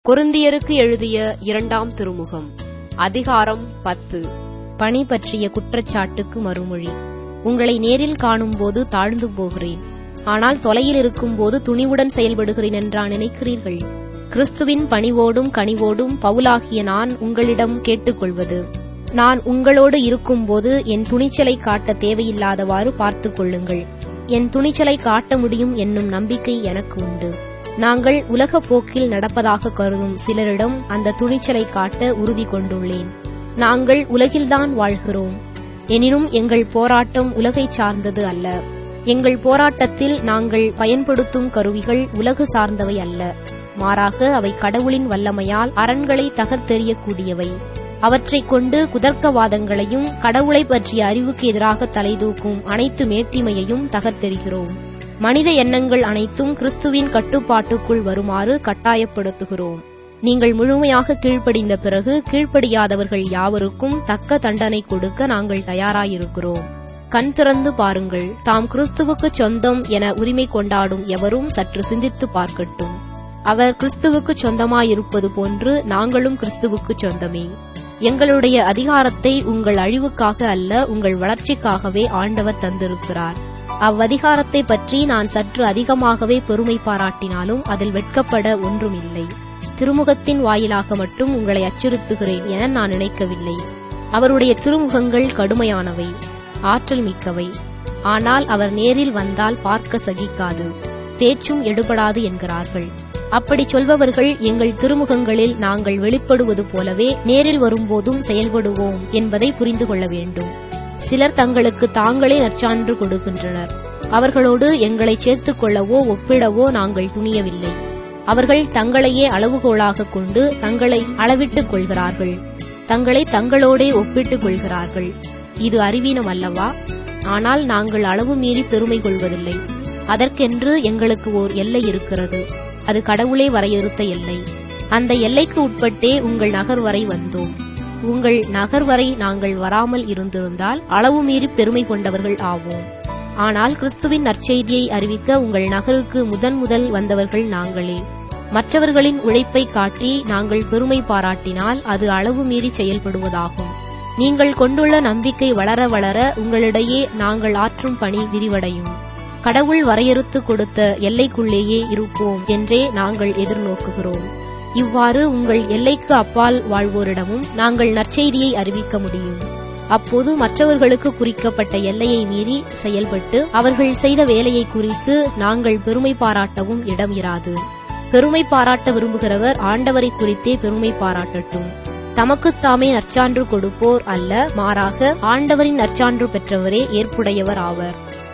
கொரிந்தியருக்கு எழுதிய இரண்டாம் திருமுகம் அதிகாரம் பத்து பணி பற்றிய குற்றச்சாட்டுக்கு மறுமொழி உங்களை நேரில் காணும்போது தாழ்ந்து போகிறேன் ஆனால் தொலையில் இருக்கும்போது துணிவுடன் செயல்படுகிறேன் என்றா நினைக்கிறீர்கள் கிறிஸ்துவின் பணிவோடும் கனிவோடும் பவுலாகிய நான் உங்களிடம் கேட்டுக்கொள்வது நான் உங்களோடு இருக்கும்போது என் துணிச்சலை காட்ட தேவையில்லாதவாறு பார்த்துக் கொள்ளுங்கள் என் துணிச்சலை காட்ட முடியும் என்னும் நம்பிக்கை எனக்கு உண்டு நாங்கள் உலகப் போக்கில் நடப்பதாக கருதும் சிலரிடம் அந்த துணிச்சலை காட்ட உறுதி கொண்டுள்ளேன் நாங்கள் உலகில்தான் வாழ்கிறோம் எனினும் எங்கள் போராட்டம் உலகைச் சார்ந்தது அல்ல எங்கள் போராட்டத்தில் நாங்கள் பயன்படுத்தும் கருவிகள் உலகு சார்ந்தவை அல்ல மாறாக அவை கடவுளின் வல்லமையால் அரண்களை தகர்த்தெறியக்கூடியவை அவற்றைக் கொண்டு குதர்க்கவாதங்களையும் கடவுளை பற்றிய அறிவுக்கு எதிராக தலைதூக்கும் அனைத்து மேட்டிமையையும் தகர்த்தெறிகிறோம் மனித எண்ணங்கள் அனைத்தும் கிறிஸ்துவின் கட்டுப்பாட்டுக்குள் வருமாறு கட்டாயப்படுத்துகிறோம் நீங்கள் முழுமையாக கீழ்ப்படிந்த பிறகு கீழ்ப்படியாதவர்கள் யாவருக்கும் தக்க தண்டனை கொடுக்க நாங்கள் தயாராயிருக்கிறோம் கண் திறந்து பாருங்கள் தாம் கிறிஸ்துவுக்கு சொந்தம் என உரிமை கொண்டாடும் எவரும் சற்று சிந்தித்து பார்க்கட்டும் அவர் கிறிஸ்துவுக்கு சொந்தமாயிருப்பது போன்று நாங்களும் கிறிஸ்துவுக்கு சொந்தமே எங்களுடைய அதிகாரத்தை உங்கள் அழிவுக்காக அல்ல உங்கள் வளர்ச்சிக்காகவே ஆண்டவர் தந்திருக்கிறார் அவ்வதிகாரத்தை பற்றி நான் சற்று அதிகமாகவே பெருமை பாராட்டினாலும் அதில் வெட்கப்பட ஒன்றுமில்லை திருமுகத்தின் வாயிலாக மட்டும் உங்களை அச்சுறுத்துகிறேன் என நான் நினைக்கவில்லை அவருடைய திருமுகங்கள் கடுமையானவை ஆற்றல் மிக்கவை ஆனால் அவர் நேரில் வந்தால் பார்க்க சகிக்காது பேச்சும் எடுபடாது என்கிறார்கள் அப்படி சொல்பவர்கள் எங்கள் திருமுகங்களில் நாங்கள் வெளிப்படுவது போலவே நேரில் வரும்போதும் செயல்படுவோம் என்பதை புரிந்து கொள்ள வேண்டும் சிலர் தங்களுக்கு தாங்களே நற்சான்று கொடுக்கின்றனர் அவர்களோடு எங்களை சேர்த்துக் கொள்ளவோ ஒப்பிடவோ நாங்கள் துணியவில்லை அவர்கள் தங்களையே அளவுகோலாக கொண்டு தங்களை அளவிட்டுக் கொள்கிறார்கள் தங்களை தங்களோடே ஒப்பிட்டுக் கொள்கிறார்கள் இது அறிவீனம் அல்லவா ஆனால் நாங்கள் அளவு மீறி பெருமை கொள்வதில்லை அதற்கென்று எங்களுக்கு ஓர் எல்லை இருக்கிறது அது கடவுளே வரையறுத்த எல்லை அந்த எல்லைக்கு உட்பட்டே உங்கள் நகர் வரை வந்தோம் உங்கள் நகர் வரை நாங்கள் வராமல் இருந்திருந்தால் அளவு மீறி பெருமை கொண்டவர்கள் ஆவோம் ஆனால் கிறிஸ்துவின் நற்செய்தியை அறிவிக்க உங்கள் நகருக்கு முதன் முதல் வந்தவர்கள் நாங்களே மற்றவர்களின் உழைப்பை காட்டி நாங்கள் பெருமை பாராட்டினால் அது அளவு மீறி செயல்படுவதாகும் நீங்கள் கொண்டுள்ள நம்பிக்கை வளர வளர உங்களிடையே நாங்கள் ஆற்றும் பணி விரிவடையும் கடவுள் வரையறுத்து கொடுத்த எல்லைக்குள்ளேயே இருப்போம் என்றே நாங்கள் எதிர்நோக்குகிறோம் இவ்வாறு உங்கள் எல்லைக்கு அப்பால் வாழ்வோரிடமும் நாங்கள் நற்செய்தியை அறிவிக்க முடியும் அப்போது மற்றவர்களுக்கு குறிக்கப்பட்ட எல்லையை மீறி செயல்பட்டு அவர்கள் செய்த வேலையை குறித்து நாங்கள் பெருமை பாராட்டவும் இடம் இராது பெருமை பாராட்ட விரும்புகிறவர் ஆண்டவரை குறித்தே பெருமை பாராட்டட்டும் தமக்குத்தாமே நற்சான்று கொடுப்போர் அல்ல மாறாக ஆண்டவரின் நற்சான்று பெற்றவரே ஏற்புடையவர் ஆவர்